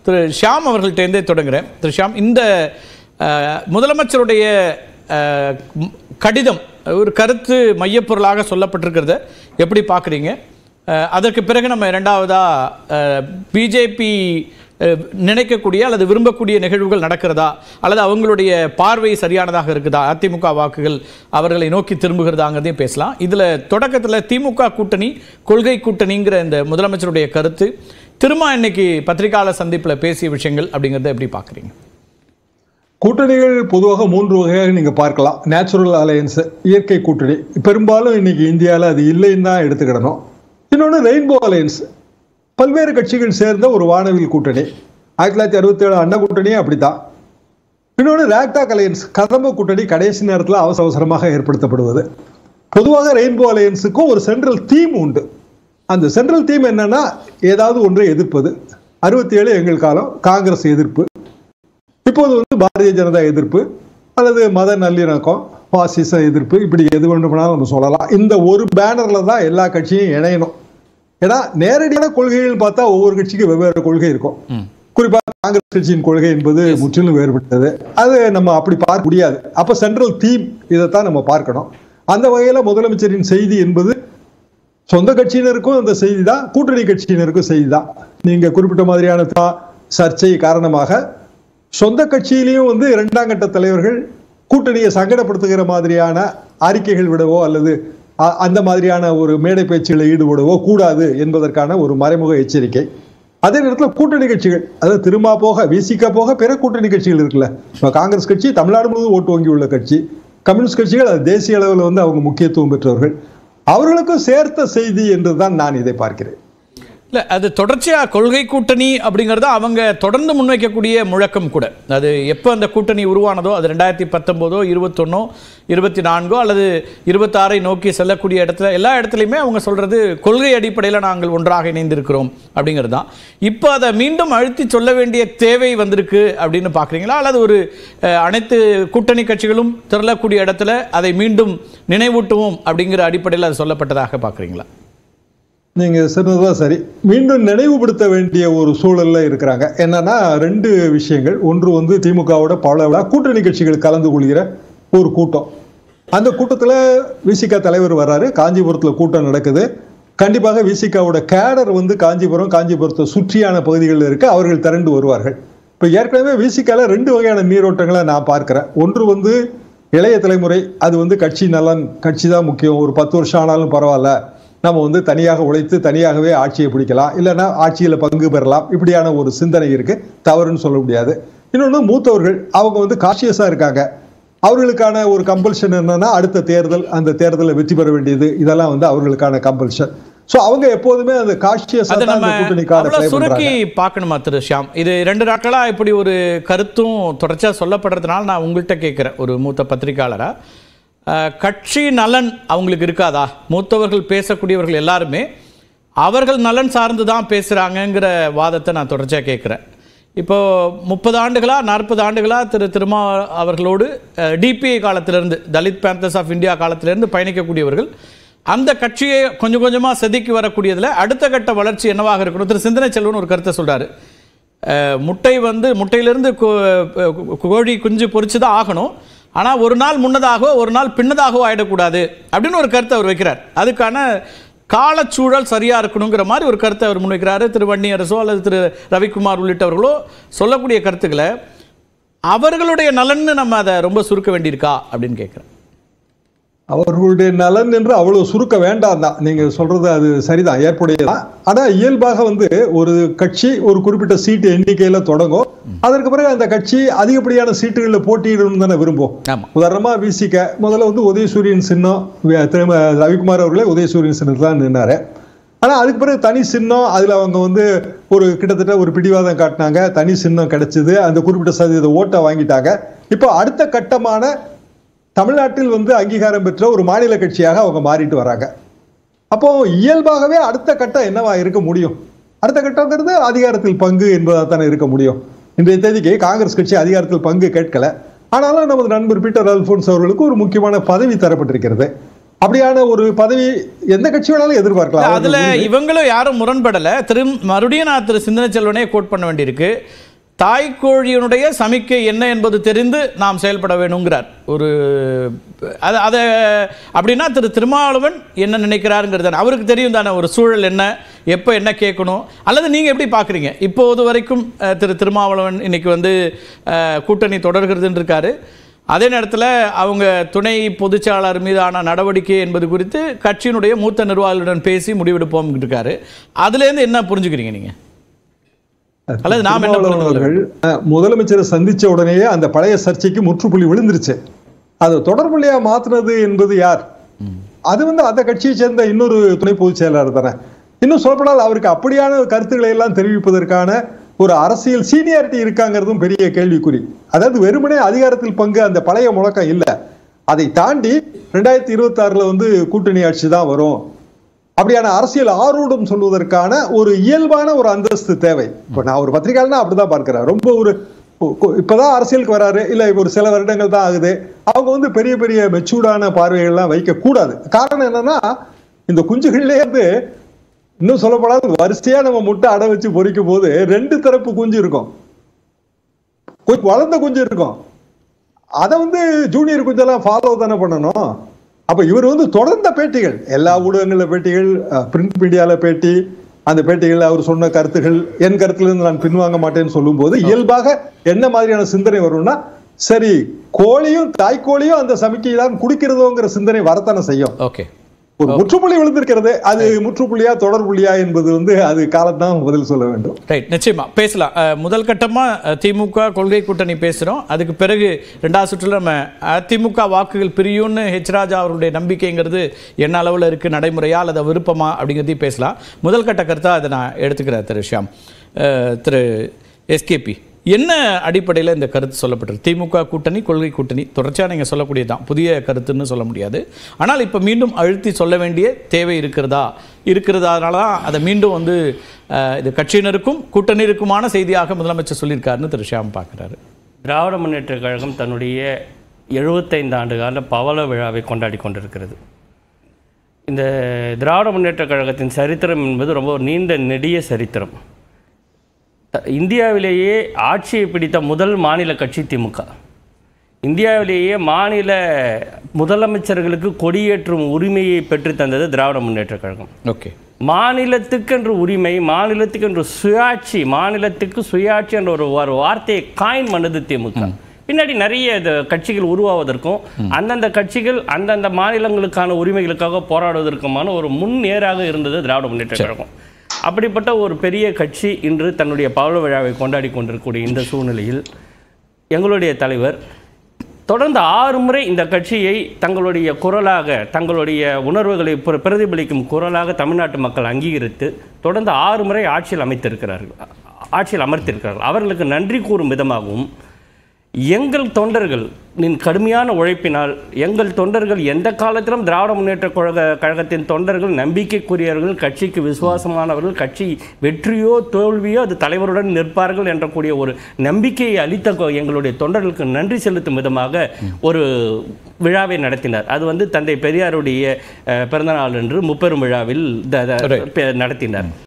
திரு ஷியாம் அவர்கள்ட்டேருந்தே தொடங்குறேன் திரு ஷியாம் இந்த அஹ், முதலமைச்சருடைய அஹ், ம், கடிதம் ஒரு கருத்து மையப்பொருளாக சொல்லப்பட்டிருக்கிறத எப்படி பார்க்குறீங்க அதற்கு பிறகு நம்ம இரண்டாவதாக பிஜேபி நினைக்கக்கூடிய அல்லது விரும்பக்கூடிய நிகழ்வுகள் நடக்கிறதா அல்லது அவங்களுடைய பார்வை சரியானதாக இருக்குதா அதிமுக வாக்குகள் அவர்களை நோக்கி திரும்புகிறதாங்கிறதையும் பேசலாம் இதில் தொடக்கத்தில் திமுக கூட்டணி கொள்கை கூட்டணிங்கிற இந்த முதலமைச்சருடைய கருத்து திரும்ப இன்னைக்கு பத்திரிகையாளர் சந்திப்பில் பேசிய விஷயங்கள் அப்படிங்கிறத எப்படி பார்க்குறீங்க கூட்டணிகள் பொதுவாக மூன்று வகையாக நீங்க பார்க்கலாம் நேச்சுரல் அலையன்ஸ் இயற்கை கூட்டணி பெரும்பாலும் இன்னைக்கு இந்தியாவில் அது இல்லைன்னு தான் எடுத்துக்கிடணும் இன்னொன்று ரெயின்போ அலையன்ஸ் பல்வேறு கட்சிகள் சேர்ந்த ஒரு வானவில் கூட்டணி ஆயிரத்தி தொள்ளாயிரத்தி அறுபத்தி ஏழு அண்ணா கூட்டணியே அப்படித்தான் இன்னொன்று ரேக்டாக் அலையன்ஸ் கதம்ப கூட்டணி கடைசி நேரத்தில் அவசர அவசரமாக ஏற்படுத்தப்படுவது பொதுவாக ரெயின்போ அலையன்ஸுக்கும் ஒரு சென்ட்ரல் தீம் உண்டு அந்த சென்ட்ரல் தீம் என்னன்னா ஏதாவது ஒன்றை எதிர்ப்பது அறுபத்தி ஏழு எங்கள் காலம் காங்கிரஸ் எதிர்ப்பு இப்போது வந்து பாரதிய ஜனதா எதிர்ப்பு அல்லது மத நல்லிணக்கம் பாசிச எதிர்ப்பு இப்படி எது வேண்டுமானாலும் நம்ம சொல்லலாம் இந்த ஒரு பேனர்ல தான் எல்லா கட்சியும் இணையணும் ஏன்னா நேரடியான கொள்கைகள் பார்த்தா ஒவ்வொரு கட்சிக்கும் வெவ்வேறு கொள்கை இருக்கும் குறிப்பா காங்கிரஸ் கட்சியின் கொள்கை என்பது முற்றிலும் வேறுபட்டது அது நம்ம அப்படி பார்க்க முடியாது அப்ப சென்ட்ரல் தீம் இதைத்தான் நம்ம பார்க்கணும் அந்த வகையில முதலமைச்சரின் செய்தி என்பது சொந்த கட்சியினருக்கும் அந்த செய்தி தான் கூட்டணி கட்சியினருக்கும் செய்தி தான் நீங்க குறிப்பிட்ட மாதிரியான தா- சர்ச்சை காரணமாக சொந்த கட்சியிலையும் வந்து இரண்டாம் கட்ட தலைவர்கள் கூட்டணியை சங்கடப்படுத்துகிற மாதிரியான அறிக்கைகள் விடவோ அல்லது அ- அந்த மாதிரியான ஒரு மேடை பேச்சுகளை ஈடுபடவோ கூடாது என்பதற்கான ஒரு மறைமுக எச்சரிக்கை அதே நேரத்தில் கூட்டணி கட்சிகள் அதாவது திரும்ப போக விசிக போக பிற கூட்டணி கட்சிகள் இருக்குல்ல இப்போ காங்கிரஸ் கட்சி தமிழ்நாடு முழுவதும் ஓட்டு வங்கி உள்ள கட்சி கம்யூனிஸ்ட் கட்சிகள் அது தேசிய அளவில் வந்து அவங்க முக்கியத்துவம் பெற்றவர்கள் அவர்களுக்கும் சேர்த்த செய்தி என்றுதான் நான் இதை பார்க்கிறேன் இல்லை அது தொடர்ச்சியாக கொள்கை கூட்டணி அப்படிங்கிறது அவங்க தொடர்ந்து முன்வைக்கக்கூடிய முழக்கம் கூட அது எப்போ அந்த கூட்டணி உருவானதோ அது ரெண்டாயிரத்தி பத்தொம்போதோ இருபத்தொன்னோ இருபத்தி நான்கோ அல்லது இருபத்தாறை நோக்கி செல்லக்கூடிய இடத்துல எல்லா இடத்துலையுமே அவங்க சொல்கிறது கொள்கை அடிப்படையில் நாங்கள் ஒன்றாக இணைந்திருக்கிறோம் அப்படிங்கிறது தான் இப்போ அதை மீண்டும் அழுத்தி சொல்ல வேண்டிய தேவை வந்திருக்கு அப்படின்னு பார்க்குறீங்களா அல்லது ஒரு அஹ், அனைத்து கூட்டணி கட்சிகளும் திரளக்கூடிய இடத்துல அதை மீண்டும் நினைவூட்டுவோம் அப்படிங்கிற அடிப்படையில் அது சொல்லப்பட்டதாக பார்க்குறீங்களா நீங்க சொன்னதுதான் சரி மீண்டும் நினைவுபடுத்த வேண்டிய ஒரு சூழல்ல இருக்கிறாங்க என்னன்னா ரெண்டு விஷயங்கள் ஒன்று வந்து திமுகவோட பல விழா கூட்டணி கட்சிகள் கலந்து கொள்கிற ஒரு கூட்டம் அந்த கூட்டத்துல விசிக தலைவர் வர்றாரு காஞ்சிபுரத்துல கூட்டம் நடக்குது கண்டிப்பாக விசிகாவோட கேடர் வந்து காஞ்சிபுரம் காஞ்சிபுரத்தை சுற்றியான பகுதிகளில் இருக்க அவர்கள் திரண்டு வருவார்கள் இப்போ ஏற்கனவே விசிகால ரெண்டு வகையான நீரோட்டங்களை நான் பார்க்கிறேன் ஒன்று வந்து இளைய தலைமுறை அது வந்து கட்சி நலன் கட்சி தான் முக்கியம் ஒரு பத்து வருஷம் ஆனாலும் பரவாயில்ல நம்ம வந்து தனியாக உழைத்து தனியாகவே ஆட்சியை பிடிக்கலாம் இல்லைன்னா ஆட்சியில் பங்கு பெறலாம் இப்படியான ஒரு சிந்தனை இருக்கு தவறுன்னு சொல்ல முடியாது இன்னொன்று மூத்தவர்கள் அவங்க வந்து காஷியஸா இருக்காங்க அவர்களுக்கான ஒரு கம்பல்ஷன் என்னன்னா அடுத்த தேர்தல் அந்த தேர்தலில் வெற்றி பெற வேண்டியது இதெல்லாம் வந்து அவர்களுக்கான கம்பல்ஷன் ஸோ அவங்க எப்போதுமே அந்த காஷியஸா அதை தான் நம்ம அந்த கூட்டணிக்கான அவ்வளவு play பண்றாங்க சுருக்கி பார்க்கணுமா திரு ஷியாம் இது ரெண்டு நாட்களா இப்படி ஒரு கருத்தும் தொடர்ச்சியா சொல்லப்படுறதுனால நான் உங்கள்கிட்ட கேட்குறேன் ஒரு மூத்த பத்திரிகையாளரா அஹ், கட்சி நலன் அவங்களுக்கு இருக்காதா மூத்தவர்கள் பேசக்கூடியவர்கள் எல்லாருமே அவர்கள் நலன் சார்ந்து தான் பேசுகிறாங்கங்கிற வாதத்தை நான் தொடர்ச்சியாக கேட்குறேன் இப்போ முப்பது ஆண்டுகளா நாற்பது ஆண்டுகளா திரு திருமா அவர்களோடு டிபிஐ காலத்திலிருந்து தலித் பேந்தர்ஸ் ஆஃப் இந்தியா காலத்திலிருந்து பயணிக்கக்கூடியவர்கள் அந்த கட்சியை கொஞ்சம் கொஞ்சமாக செதுக்கி வரக்கூடியதில் அடுத்த கட்ட வளர்ச்சி என்னவாக இருக்கணும் திரு சிந்தனை செல்வன் ஒரு கருத்தை சொல்றாரு அஹ், முட்டை வந்து முட்டையிலிருந்து கோ- கோ- கோழி குஞ்சு பொரிச்சு தான் ஆகணும் ஆனால் ஒரு நாள் முன்னதாகவோ ஒரு நாள் பின்னதாகவோ ஆயிடக்கூடாது அப்படின்னு ஒரு கருத்தை அவர் வைக்கிறார் அதுக்கான காலச்சூழல் சரியா இருக்கணுங்கிற மாதிரி ஒரு கருத்தை அவர் முன்வைக்கிறாரு திரு வன்னியரசோ அல்லது திரு ரவிக்குமார் உள்ளிட்டவர்களோ சொல்லக்கூடிய கருத்துக்களை அவர்களுடைய நலன்னு நம்ம அதை ரொம்ப சுருக்க வேண்டியிருக்கா அப்படின்னு கேட்குறேன் அவர்களுடைய நலன் என்று அவ்வளவு சுருக்க வேண்டாம் தான் நீங்க சொல்றது அது சரிதான் ஏற்புடையதான் ஆனா இயல்பாக வந்து ஒரு கட்சி ஒரு குறிப்பிட்ட சீட்டு எண்ணிக்கையில தொடங்கும் அதற்கு பிறகு அந்த கட்சி அதிகப்படியான சீட்டுகளில் போட்டியிடணும் தானே விரும்பும் ஆமா உதாரணமா விசிக முதல்ல வந்து உதயசூரியன் சின்னம் வி- திரு ரவிக்குமார் அவர்களே உதயசூரியன் சின்னத்தில் தான் நின்னாரு ஆனா அதுக்கு பிறகு தனி சின்னம் அதுல அவங்க வந்து ஒரு கிட்டத்தட்ட ஒரு பிடிவாதம் காட்டினாங்க தனி சின்னம் கிடைச்சது அந்த குறிப்பிட்ட சதவீத ஓட்டை வாங்கிட்டாங்க இப்போ அடுத்த கட்டமான தமிழ்நாட்டில் வந்து அங்கீகாரம் பெற்ற ஒரு மாநில கட்சியாக அவங்க மாறிட்டு வராங்க அப்போ இயல்பாகவே அடுத்த கட்டம் என்னவா இருக்க முடியும் அடுத்த கட்டங்கிறது அதிகாரத்தில் பங்கு என்பதாக தானே இருக்க முடியும் இன்றைய தேதிக்கு காங்கிரஸ் கட்சி அதிகாரத்தில் பங்கு கேட்கல ஆனாலும் நமது நண்பர் பீட்டர் அல்போன்ஸ் அவர்களுக்கு ஒரு முக்கியமான பதவி தரப்பட்டிருக்கிறது அப்படியான ஒரு பதவி எந்த கட்சி வேணாலும் எதிர்பார்க்கலாம் அதுல இவங்களும் யாரும் முரண்படல திரு மறுபடியும் நான் திரு சிந்தனை செல்வனே கோட் பண்ண வேண்டியிருக்கு தாய்க்கோழியினுடைய சமிக்கை என்ன என்பது தெரிந்து நாம் செயல்பட வேணுங்கிறார் ஒரு அது அதை அப்படின்னா திரு திருமாவளவன் என்ன நினைக்கிறாருங்கிறது தானே. அவருக்கு தெரியும் தானே ஒரு சூழல் என்ன எப்போ என்ன கேட்கணும் அல்லது நீங்கள் எப்படி பார்க்குறீங்க இப்போது வரைக்கும் அஹ், திரு திருமாவளவன் இன்னைக்கு வந்து அஹ், கூட்டணி தொடர்கிறதுன்னு இருக்காரு அதே நேரத்தில் அவங்க துணை பொதுச்சாளர் மீதான நடவடிக்கை என்பது குறித்து கட்சியினுடைய மூத்த நிர்வாகிகளுடன் பேசி முடிவெடுப்போம் இருக்காரு அதுலேருந்து என்ன புரிஞ்சுக்கிறீங்க நீங்கள் அல்லது நாம் என்ன திருமாவளவன் புரிந்து அவர்கள் அஹ், முதலமைச்சரை சந்திச்ச உடனேயே அந்த பழைய சர்ச்சைக்கு முற்றுப்புள்ளி விழுந்துருச்சு அது தொடர்புள்ளியா மாத்துனது என்பது யார் அது வந்து அந்த கட்சியை சேர்ந்த இன்னொரு துணை பொதுச் செயலாளர் தானே இன்னும் சொல்லப்படால் அவருக்கு அப்படியான கருத்துக்களை எல்லாம் தெரிவிப்பதற்கான ஒரு அரசியல் சீனியாரிட்டி இருக்காங்கிறதும் பெரிய கேள்விக்குறி அதாவது வெறுமனே அதிகாரத்தில் பங்கு அந்த பழைய முழக்கம் இல்ல அதை தாண்டி ரெண்டாயிரத்தி இருபத்தி ஆறுல வந்து கூட்டணி ஆட்சி தான் வரும் அப்படியான அரசியல் ஆர்வம் சொல்வதற்கான ஒரு இயல்பான ஒரு அந்தஸ்து தேவை இப்போ நான் ஒரு பத்திரிகையாளனா அப்படிதான் பார்க்கிறேன் ரொம்ப ஒரு கொ- கொ- இப்பதான் அரசியலுக்கு வராரு இல்ல இப்ப ஒரு சில வருடங்கள் தான் ஆகுது அவங்க வந்து பெரிய பெரிய மெச்சூர்டான பார்வைகள்லாம் வைக்க கூடாது காரணம் என்னன்னா இந்த குஞ்சுகள்லயே இருந்து இன்னும் சொல்லப்படாது வரிசையா நம்ம முட்டை அடை வச்சு பொரிக்கும் போது ரெண்டு தரப்பு குஞ்சு இருக்கும் கொஞ்சம் வளர்ந்த குஞ்சு இருக்கும் அதை வந்து ஜூனியர் குஞ்செல்லாம் ஃபாலோ தானே பண்ணணும் அப்ப இவர் வந்து தொடர்ந்த பேட்டிகள் எல்லா ஊடகங்கள்ல பேட்டிகள் பிரிண்ட் மீடியால பேட்டி அந்த பேட்டிகள் அவர் சொன்ன கருத்துகள் என் கருத்துல இருந்து நான் பின்வாங்க மாட்டேன்னு சொல்லும்போது இயல்பாக என்ன மாதிரியான சிந்தனை வரும்னா சரி கோழியும் தாய்க்கோழியும் அந்த சமிக்கை தான் குடிக்கிறதோங்கிற சிந்தனை வரத்தானே செய்யும் ஓகே ஒரு முற்றுப்புள்ளி விழுந்திருக்கிறது அது முற்றுப்புள்ளியா தொடர்புள்ளியா என்பது வந்து அது காலத்தான் பதில் சொல்ல வேண்டும் ரைட் நிச்சயமா பேசலாம் அஹ், முதல் கட்டமா அஹ், திமுக கொள்கை கூட்டணி பேசுறோம் அதுக்கு பிறகு ரெண்டாவது சுற்றுல நம்ம அதிமுக வாக்குகள் பிரியும்னு ஹெச் ராஜா அவருடைய நம்பிக்கைங்கிறது என்ன அளவில் இருக்கு நடைமுறையா அல்லது விருப்பமா அப்படிங்கிறதையும் பேசலாம் முதல் கட்ட கருத்தா அதை நான் எடுத்துக்கிறேன் திரு ஷியாம் அஹ், திரு எஸ்கேபி என்ன அடிப்படையில் இந்த கருத்து சொல்லப்பட்டிருக்கு திமுக கூட்டணி கொள்கை கூட்டணி தொடர்ச்சியாக நீங்கள் சொல்லக்கூடியதுதான் புதிய கருத்துன்னு சொல்ல முடியாது ஆனால் இப்போ மீண்டும் அழுத்தி சொல்ல வேண்டிய தேவை இருக்கிறதா இருக்கிறதால தான் அதை மீண்டும் வந்து அஹ், இது கட்சியினருக்கும் கூட்டணியிருக்குமான செய்தியாக முதலமைச்சர் சொல்லியிருக்காருன்னு திரு ஷியாம் பார்க்குறாரு திராவிட முன்னேற்றக் கழகம் தன்னுடைய எழுபத்தைந்து ஆண்டு கால பவள விழாவை கொண்டாடி கொண்டிருக்கிறது இந்த திராவிட முன்னேற்றக் கழகத்தின் சரித்திரம் என்பது ரொம்ப நீண்ட நெடிய சரித்திரம் த- இந்தியாவிலேயே ஆட்சியை பிடித்த முதல் மாநில கட்சி திமுக இந்தியாவிலேயே மாநில முதலமைச்சர்களுக்கு கொடியேற்றும் உரிமையை பெற்றுத் தந்தது திராவிட முன்னேற்றக் கழகம் ஓகே மாநிலத்துக்கென்று உரிமை மாநிலத்துக்கென்று சுயாட்சி மாநிலத்துக்கு சுயாட்சி என்ற ஒரு ஒரு வார்த்தையை காயின் பண்ணது திமுக பின்னாடி நிறைய இது கட்சிகள் உருவாவதற்கும் அந்தந்த கட்சிகள் அந்தந்த மாநிலங்களுக்கான உரிமைகளுக்காக போராடுவதற்குமான ஒரு முன்னேறாக இருந்தது திராவிட முன்னேற்ற கழகம் அப்படிப்பட்ட ஒரு பெரிய கட்சி இன்று தன்னுடைய பவள விழாவை கொண்டாடி கொண்டிருக்கக்கூடிய இந்த சூழ்நிலையில் எங்களுடைய தலைவர் தொடர்ந்து ஆறு முறை இந்த கட்சியை தங்களுடைய குரலாக தங்களுடைய உணர்வுகளை பிர- பிரதிபலிக்கும் குரலாக தமிழ்நாட்டு மக்கள் அங்கீகரித்து தொடர்ந்து ஆறு முறை ஆட்சியில் அமைத்திருக்கிறார்கள் ஆ- ஆட்சியில் அமர்த்தியிருக்கிறார்கள் அவர்களுக்கு நன்றி கூறும் விதமாகவும் எங்கள் தொண்டர்கள் நின் கடுமையான உழைப்பினால் எங்கள் தொண்டர்கள் எந்த காலத்திலும் திராவிட முன்னேற்ற கழக கழகத்தின் தொண்டர்கள் நம்பிக்கைக்குரியவர்கள் கட்சிக்கு விசுவாசமானவர்கள் கட்சி வெற்றியோ தோல்வியோ அது தலைவருடன் நிற்பார்கள் என்ற கூடிய ஒரு நம்பிக்கையை அளித்த கொ- எங்களுடைய தொண்டர்களுக்கு நன்றி செலுத்தும் விதமாக ஒரு விழாவை நடத்தினார் அது வந்து தந்தை பெரியாருடைய அஹ், பிறந்தநாள் என்று முப்பெரும் விழாவில் த- த- Right. பெ- நடத்தினார்